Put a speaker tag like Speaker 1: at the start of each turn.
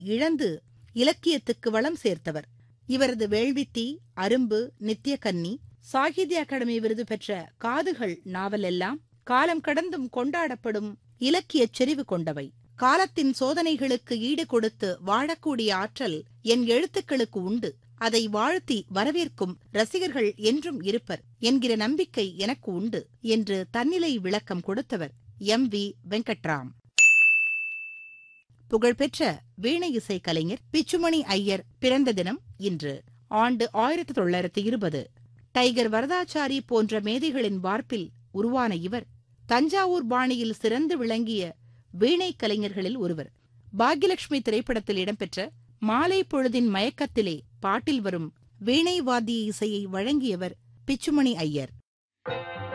Speaker 1: இழந்து இலக்கியத்துக்கு வளம் சேர்த்தவர் இவரது வேள்வித்தீ அரும்பு நித்தியகன்னி சாகித்ய அகாடமி விருது பெற்ற காதுகள் நாவல் எல்லாம் காலம் கடந்தும் கொண்டாடப்படும் இலக்கியச் செறிவு கொண்டவை காலத்தின் சோதனைகளுக்கு ஈடு கொடுத்து வாழக்கூடிய ஆற்றல் என் எழுத்துக்களுக்கு உண்டு அதை வாழ்த்தி வரவேற்கும் ரசிகர்கள் என்றும் இருப்பர் என்கிற நம்பிக்கை எனக்கு உண்டு என்று தன்னிலை விளக்கம் கொடுத்தவர் எம் வி வெங்கட்ராம் புகழ்பெற்ற வீணை இசை கலைஞர் பிச்சுமணி ஐயர் பிறந்த தினம் இன்று ஆண்டு ஆயிரத்தி தொள்ளாயிரத்தி இருபது டைகர் வரதாச்சாரி போன்ற மேதைகளின் வார்ப்பில் உருவான இவர் தஞ்சாவூர் பாணியில் சிறந்து விளங்கிய வீணை கலைஞர்களில் ஒருவர் பாக்யலட்சுமி திரைப்படத்தில் இடம்பெற்ற மாலை பொழுதின் மயக்கத்திலே பாட்டில் வரும் வீணை வாத்திய இசையை வழங்கியவர் பிச்சுமணி ஐயர்